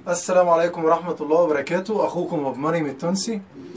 السلام عليكم ورحمة الله وبركاته أخوكم أبو مريم التونسي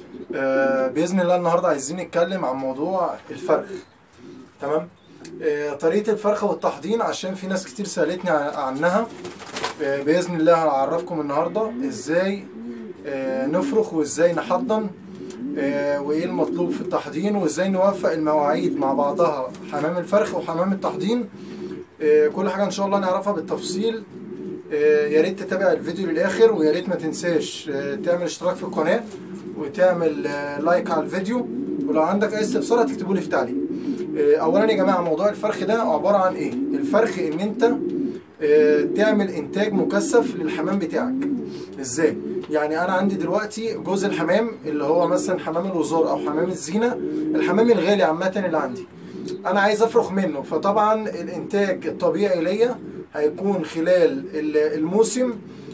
آه، بإذن الله النهاردة عايزين نتكلم عن موضوع الفرخ تمام آه، طريقة الفرخ والتحضير عشان في ناس كتير سألتني ع- عنها آه، بإذن الله هعرفكم النهاردة إزاي آه، نفرخ وإزاي نحضن آه، وإيه المطلوب في التحضير وإزاي نوفق المواعيد مع بعضها حمام الفرخ وحمام التحضير آه، كل حاجة إن شاء الله نعرفها بالتفصيل آه، يا ريت تتابع الفيديو للاخر ويا ريت ما تنساش آه، تعمل اشتراك في القناه وتعمل آه، لايك على الفيديو ولو عندك اي استفسار هتكتبوا لي في تعليق آه، اولا يا جماعه موضوع الفرخ ده عباره عن ايه الفرخ ان انت آه، تعمل انتاج مكثف للحمام بتاعك ازاي يعني انا عندي دلوقتي جزء الحمام اللي هو مثلا حمام الوزار او حمام الزينه الحمام الغالي عامه اللي عندي انا عايز افرخ منه فطبعا الانتاج الطبيعي ليا هيكون خلال ال- الموسم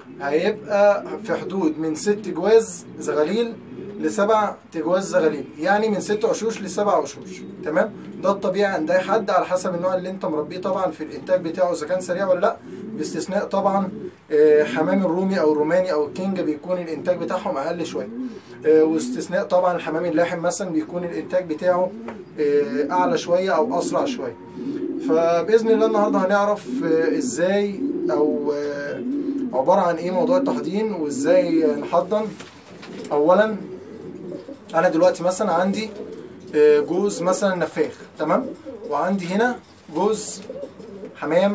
هيبقى في حدود من ست جواز زغاليل لسبع تجواز زغاليل يعني من ست عشوش لسبع عشوش تمام ده الطبيعي عند اي حد على حسب النوع اللي انت مربيه طبعا في الانتاج بتاعه اذا كان سريع ولا لا باستثناء طبعا آه، حمام الرومي او الروماني او الكينج بيكون الانتاج بتاعهم اقل شويه آه، واستثناء طبعا الحمام اللاحم مثلا بيكون الانتاج بتاعه آه، اعلى شويه او اسرع شويه فباذن الله النهارده هنعرف آه، ازاي او آه، عباره عن ايه موضوع التحضير وازاي نحضن اولا انا دلوقتي مثلا عندي آه، جوز مثلا نفاخ تمام وعندي هنا جوز حمام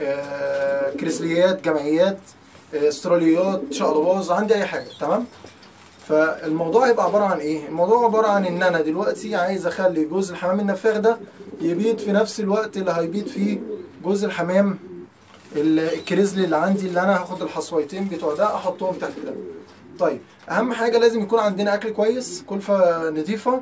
آه، كريسليات جمعيات آه، استراليات شقلباز عندي اي حاجه تمام فالموضوع هيبقى عباره عن ايه الموضوع عباره عن ان انا دلوقتي عايز اخلي جوز الحمام النفاخ ده يبيض في نفس الوقت اللي هيبيض فيه جوز الحمام ال- الكريزلي اللي عندي اللي انا هاخد الحصويتين بتوع ده احطهم تحت ده طيب اهم حاجه لازم يكون عندنا اكل كويس كلفه نظيفه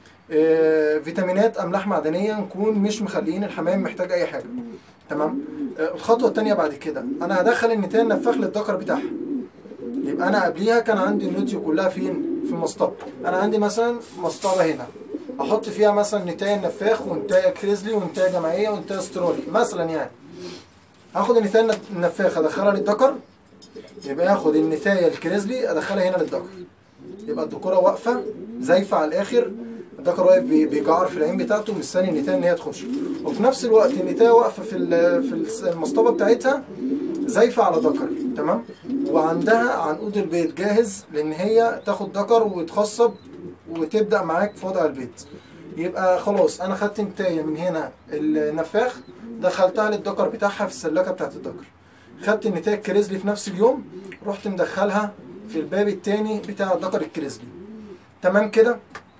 آه، فيتامينات املاح معدنيه نكون مش مخليين الحمام محتاج اي حاجه تمام آه، الخطوه الثانيه بعد كده انا هدخل النتايه النفاخ للذكر بتاعها يبقى انا قبليها كان عندي النوتيو كلها فين في المصطبه انا عندي مثلا مصطبه هنا احط فيها مثلا نتايه نفاخ ونتايه كريزلي ونتايه جمعيه ونتايه استرالي مثلا يعني هاخد النتايه النفاخ ادخلها للذكر يبقى اخد النتايه الكريزلي ادخلها هنا للذكر يبقى الذكوره واقفه زايفه على الاخر الذكر واقف بي- بيجعر في العين بتاعته مستني النتايه ان هي تخش وفي نفس الوقت النتايه واقفه في ال- في المصطبه بتاعتها زايفه على ذكر تمام وعندها عنقود البيض جاهز لان هي تاخد ذكر وتخصب وتبدا معاك في وضع البيض يبقى خلاص انا خدت نتايه من هنا النفاخ دخلتها للذكر بتاعها في السلاكه بتاعت الذكر خدت النتايه الكريزلي في نفس اليوم رحت مدخلها في الباب التاني بتاع الذكر الكريزلي تمام كده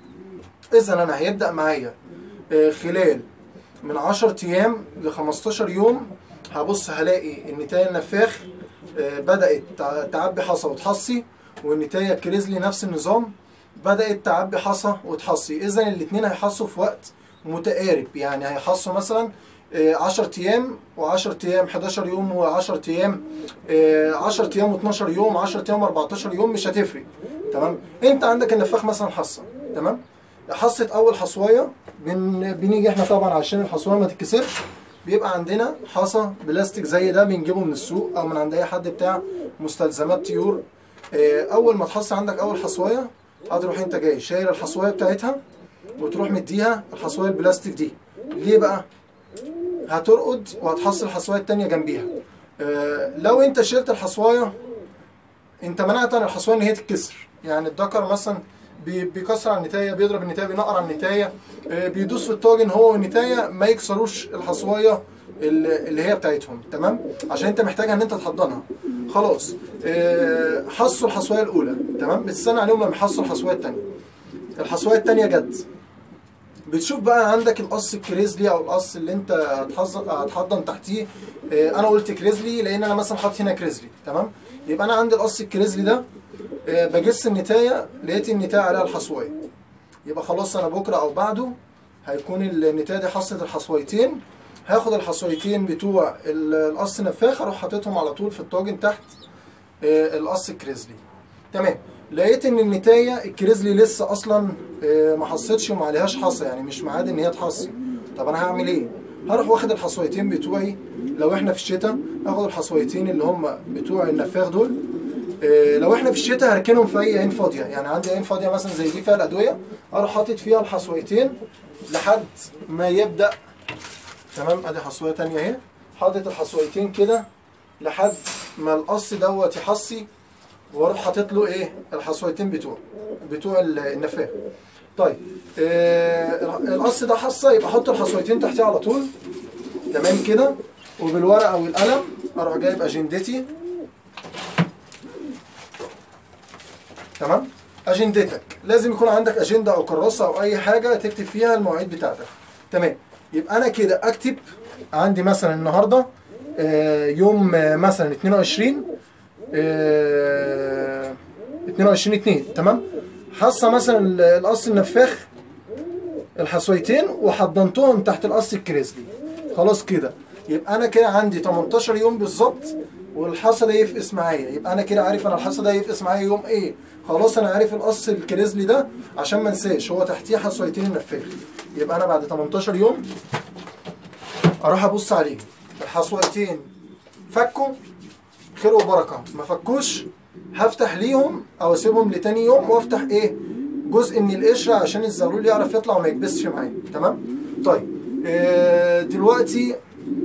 اذا انا هيبدا معايا آه، خلال من 10 ايام ل 15 يوم هبص هلاقي النتايه النفاخ آه، بدات تع- تعبي حصى وتحصي والنتايه الكريزلي نفس النظام بدات تعبي حصى وتحصي اذا الاثنين هيحصوا في وقت متقارب يعني هيحصوا مثلا آه، 10 ايام و10 ايام 11 يوم و10 ايام آه، 10 ايام و12 يوم 10 ايام و14 يوم مش هتفرق تمام انت عندك النفاخ مثلا حصه تمام حصه اول حصوايه بن... بنيجي احنا طبعا عشان الحصوايه ما تتكسرش بيبقى عندنا حصى بلاستيك زي ده بنجيبه من السوق او من عند اي حد بتاع مستلزمات طيور آه، اول ما تحصي عندك اول حصوايه هتروح انت جاي شايل الحصوايه بتاعتها وتروح مديها الحصوايه البلاستيك دي ليه بقى هترقد وهتحصل الحصوايه التانية جنبيها آه، لو انت شلت الحصوايه انت منعت عن الحصوايه ان هي تتكسر يعني الذكر مثلا بي- بيكسر على النتايه بيضرب النتايه بينقر على النتايه آه، بيدوس في الطاجن هو والنتايه ما يكسروش الحصوايه ال- اللي هي بتاعتهم تمام عشان انت محتاجها ان انت تحضنها خلاص آه، حصوا الحصوايه الاولى تمام بتستنى عليهم لما يحصوا الحصوايه الثانيه الحصوايه الثانيه جت بتشوف بقى عندك القص الكريزلي او القص اللي انت هتحظ- هتحضن تحتيه آه، انا قلت كريزلي لان انا مثلا حاطط هنا كريزلي تمام يبقى انا عندي القص الكريزلي ده آه، بجس النتايه لقيت النتايه عليها الحصوايه يبقى خلاص انا بكره او بعده هيكون النتايه دي حصه الحصويتين هاخد الحصويتين بتوع ال- القص نفاخ اروح حاططهم على طول في الطاجن تحت آه، القص الكريزلي تمام لقيت ان النتايه الكريزلي لسه اصلا آه، ما حصتش وما عليهاش حصى يعني مش معاد ان هي تحصي طب انا هعمل ايه هروح واخد الحصويتين بتوعي لو احنا في الشتاء هاخد الحصويتين اللي هم بتوع النفاخ دول إيه لو احنا في الشتاء هركنهم في اي عين فاضيه يعني عندي عين فاضيه مثلا زي دي فيها الادويه اروح حاطط فيها الحصويتين لحد ما يبدا تمام ادي حصويه تانية اهي حاطط الحصويتين كده لحد ما القص دوت يحصي واروح حاطط له ايه الحصويتين بتوعه بتوع ال- النفاخ طيب آه القص ده حصه يبقى احط الحصويتين تحتيه على طول تمام كده وبالورقه والقلم اروح جايب اجندتي تمام اجندتك لازم يكون عندك اجنده او كراسه او اي حاجه تكتب فيها المواعيد بتاعتك تمام يبقى انا كده اكتب عندي مثلا النهارده آه، يوم آه، مثلا 22 آه، 22 2 تمام حصه مثلا ال- القص النفاخ الحصويتين وحضنتهم تحت القص الكريزلي خلاص كده يبقى انا كده عندي 18 يوم بالظبط والحصى ده يفقس معايا يبقى انا كده عارف انا الحصى ده يفقس معايا يوم ايه خلاص انا عارف القص الكريزلي ده عشان ما انساش هو تحتيه حصويتين النفاخ يبقى انا بعد 18 يوم اروح ابص عليه الحصويتين فكوا خير وبركه ما فكوش هفتح ليهم او اسيبهم لتاني يوم وافتح ايه جزء من القشره عشان الزغلول يعرف يطلع وما يكبسش معايا تمام طيب آه دلوقتي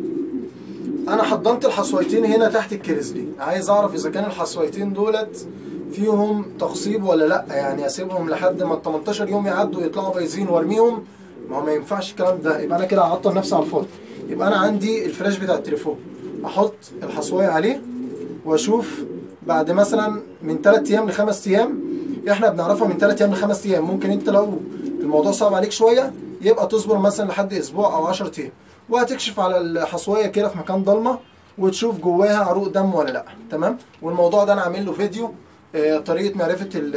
انا حضنت الحصويتين هنا تحت الكريزلي عايز اعرف اذا كان الحصويتين دولت فيهم تخصيب ولا لا يعني اسيبهم لحد ما ال 18 يوم يعدوا يطلعوا بايظين وارميهم ما هو ما ينفعش الكلام ده يبقى انا كده هعطل نفسي على الفاضي يبقى انا عندي الفلاش بتاع التليفون احط الحصويه عليه واشوف بعد مثلا من 3 ايام لخمس ايام احنا بنعرفها من 3 ايام لخمس ايام ممكن انت لو الموضوع صعب عليك شويه يبقى تصبر مثلا لحد اسبوع او 10 ايام وهتكشف على الحصويه كده في مكان ضلمه وتشوف جواها عروق دم ولا لا تمام والموضوع ده انا عامل له فيديو آه، طريقه معرفه ال-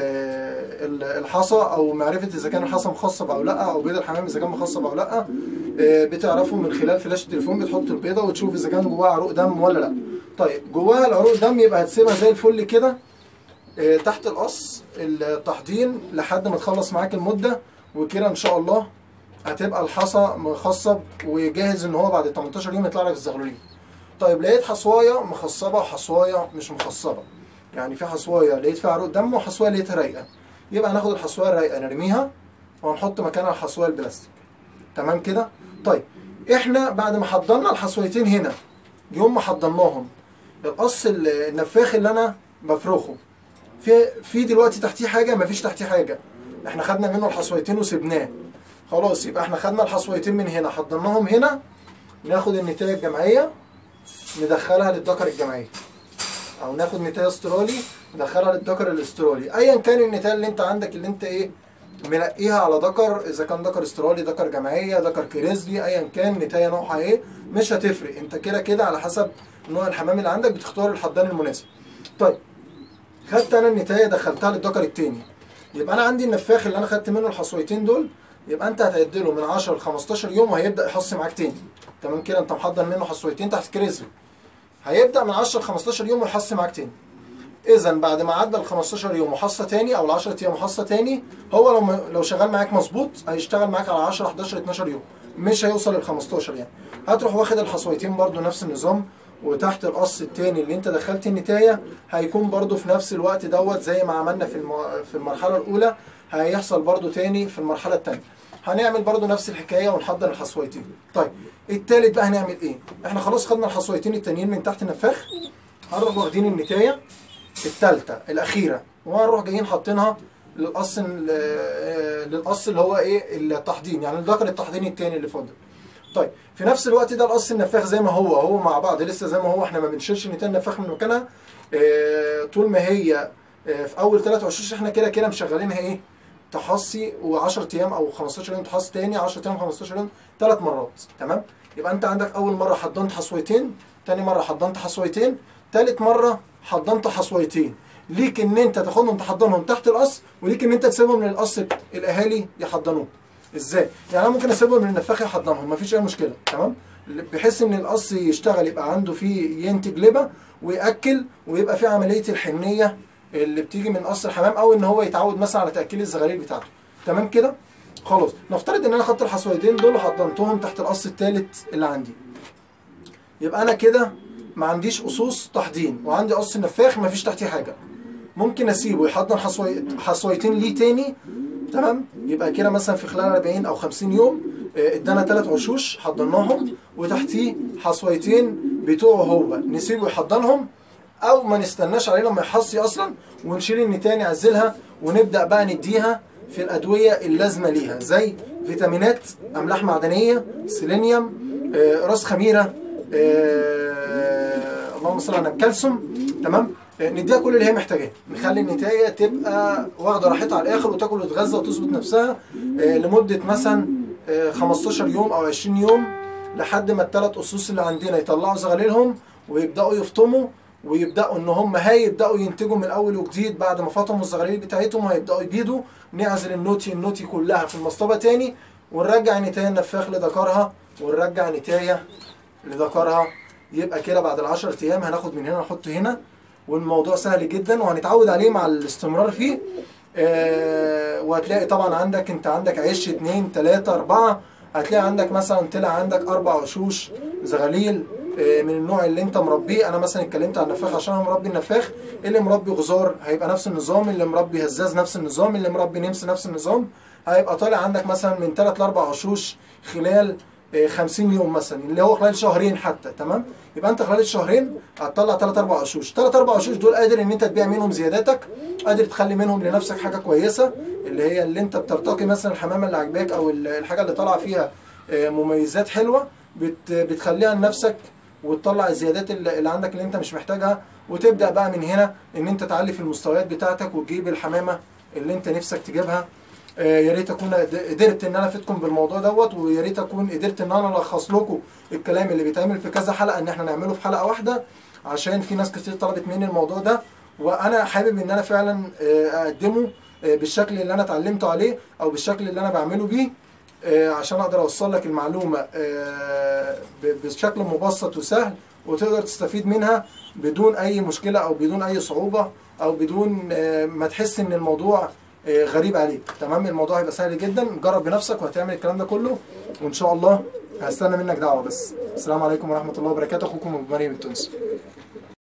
ال- الحصى او معرفه اذا كان الحصى مخصب او لا او بيض الحمام اذا كان مخصب او لا آه، بتعرفه من خلال فلاش التليفون بتحط البيضه وتشوف اذا كان جواها عروق دم ولا لا طيب جواها العروق دم يبقى هتسيبها زي الفل كده آه، تحت القص التحضين لحد ما تخلص معاك المده وكده ان شاء الله هتبقى الحصى مخصب وجاهز ان هو بعد 18 يوم يطلع لك الزغلولين طيب لقيت حصوايه مخصبه وحصوايه مش مخصبه يعني في حصوايه لقيت فيها عروق دم وحصوايه لقيتها رايقه يبقى ناخد الحصوايه الرايقه نرميها وهنحط مكانها الحصوايه البلاستيك تمام كده طيب احنا بعد ما حضرنا الحصويتين هنا يوم ما حضرناهم القص ال- النفاخ اللي انا بفرخه في في دلوقتي تحتيه حاجه مفيش تحتيه حاجه احنا خدنا منه الحصويتين وسبناه خلاص يبقى احنا خدنا الحصويتين من هنا حضرناهم هنا ناخد النتايه الجمعيه ندخلها للذكر الجمعيه او ناخد نتايه استرالي ندخلها للذكر الاسترالي ايا كان النتايه اللي انت عندك اللي انت ايه منقيها على ذكر اذا كان ذكر استرالي ذكر جمعيه ذكر كريزلي ايا كان نتايه نوعها ايه مش هتفرق انت كده كده على حسب نوع الحمام اللي عندك بتختار الحضان المناسب طيب خدت انا النتايه دخلتها للذكر التاني يبقى انا عندي النفاخ اللي انا خدت منه الحصويتين دول يبقى انت هتعد له من 10 ل 15 يوم وهيبدا يحص معاك تاني تمام كده انت محضر منه حصويتين تحت كريزلي هيبدا من 10 ل 15 يوم ويحص معاك تاني اذا بعد ما عدى ال 15 يوم وحصه تاني او ال 10 ايام وحصه تاني هو لو م- لو شغال معاك مظبوط هيشتغل معاك على 10 11 12 يوم مش هيوصل لل 15 يعني هتروح واخد الحصويتين برضو نفس النظام وتحت القص التاني اللي انت دخلت النتايه هيكون برضو في نفس الوقت دوت زي ما عملنا في المو... في المرحله الاولى هيحصل برضو تاني في المرحله التانيه هنعمل برضو نفس الحكايه ونحضر الحصويتين طيب التالت بقى هنعمل ايه احنا خلاص خدنا الحصويتين التانيين من تحت النفاخ هنروح واخدين النتايه التالتة الأخيرة وهنروح جايين حاطينها للقص ال- آه، للقص اللي هو ايه التحضين يعني الذكر التحضيني التاني اللي فاضل طيب في نفس الوقت ده القص النفاخ زي ما هو هو مع بعض لسه زي ما هو احنا ما بنشيلش نتايه النفاخ من مكانها آه، طول ما هي آه، في اول ثلاث عشوش احنا كده كده مشغلينها ايه تحصي و10 ايام او 15 يوم تحصي تاني 10 ايام 15 يوم ثلاث مرات تمام يبقى انت عندك اول مره حضنت حصويتين تاني مره حضنت حصويتين تالت مره حضنت حصويتين ليك ان انت تاخدهم تحضنهم تحت القص وليك ان انت تسيبهم للقص الاهالي يحضنوهم ازاي يعني انا ممكن اسيبهم للنفاخ يحضنهم مفيش اي مشكله تمام بحيث ان القص يشتغل يبقى عنده فيه ينتج لبه وياكل ويبقى فيه عمليه الحنيه اللي بتيجي من قص الحمام او ان هو يتعود مثلا على تاكيل الزغاليل بتاعته تمام كده خلاص نفترض ان انا خدت الحصويتين دول وحضنتهم تحت القص الثالث اللي عندي يبقى انا كده ما عنديش قصوص تحضين وعندي قص نفاخ ما فيش تحتيه حاجه ممكن اسيبه يحضن حصوي... حصويتين ليه تاني تمام يبقى كده مثلا في خلال 40 او 50 يوم آه، ادانا ثلاث عشوش حضناهم وتحتيه حصويتين بتوعه هو نسيبه يحضنهم او ما نستناش عليه لما يحصي اصلا ونشيل النتايه نعزلها ونبدا بقى نديها في الادويه اللازمه ليها زي فيتامينات املاح معدنيه سيلينيوم آه، راس خميره آه، اللهم صل على النبي كالسيوم تمام آه، نديها كل اللي هي محتاجاه نخلي النتايه تبقى واخده راحتها على الاخر وتاكل وتتغذى وتظبط نفسها آه، لمده مثلا آه، 15 يوم او 20 يوم لحد ما الثلاث اسس اللي عندنا يطلعوا زغاليلهم ويبداوا يفطموا ويبداوا ان هم هيبداوا ينتجوا من اول وجديد بعد ما فطموا الزغاليل بتاعتهم هيبداوا يبيضوا نعزل النوتي النوتي كلها في المصطبه تاني ونرجع نتايه النفاخ لذكرها ونرجع نتايه لذكرها يبقى كده بعد العشر ايام هناخد من هنا نحط هنا والموضوع سهل جدا وهنتعود عليه مع الاستمرار فيه آه وهتلاقي طبعا عندك انت عندك عش اتنين تلاتة اربعة هتلاقي عندك مثلا طلع عندك اربع وشوش زغاليل آه من النوع اللي انت مربيه انا مثلا اتكلمت عن النفاخ عشان انا مربي النفاخ اللي مربي غزار هيبقى نفس النظام اللي مربي هزاز نفس النظام اللي مربي نمس نفس النظام هيبقى طالع عندك مثلا من 3 ل 4 وشوش خلال آه، 50 يوم مثلا اللي هو خلال شهرين حتى تمام يبقى انت خلال الشهرين هتطلع 3 4 وشوش 3 4 وشوش دول قادر ان انت تبيع منهم زياداتك قادر تخلي منهم لنفسك حاجه كويسه اللي هي اللي انت بترتقي مثلا الحمامه اللي عاجباك او ال- الحاجه اللي طالعه فيها آه، مميزات حلوه بت بتخليها لنفسك وتطلع الزيادات اللي اللي عندك اللي انت مش محتاجها وتبدا بقى من هنا ان انت تعلي في المستويات بتاعتك وتجيب الحمامه اللي انت نفسك تجيبها آه، يا ريت اكون قد- قدرت ان انا افيدكم بالموضوع دوت ويا ريت اكون قدرت ان انا الخص لكم الكلام اللي بيتعمل في كذا حلقه ان احنا نعمله في حلقه واحده عشان في ناس كتير طلبت مني الموضوع ده وانا حابب ان انا فعلا آه، اقدمه آه، بالشكل اللي انا اتعلمته عليه او بالشكل اللي انا بعمله بيه آه، عشان اقدر اوصل لك المعلومه آه، ب- بشكل مبسط وسهل وتقدر تستفيد منها بدون اي مشكله او بدون اي صعوبه او بدون آه، ما تحس ان الموضوع آه، غريب عليك تمام الموضوع هيبقى سهل جدا جرب بنفسك وهتعمل الكلام ده كله وان شاء الله هستنى منك دعوه بس السلام عليكم ورحمه الله وبركاته اخوكم ابو مريم التونسي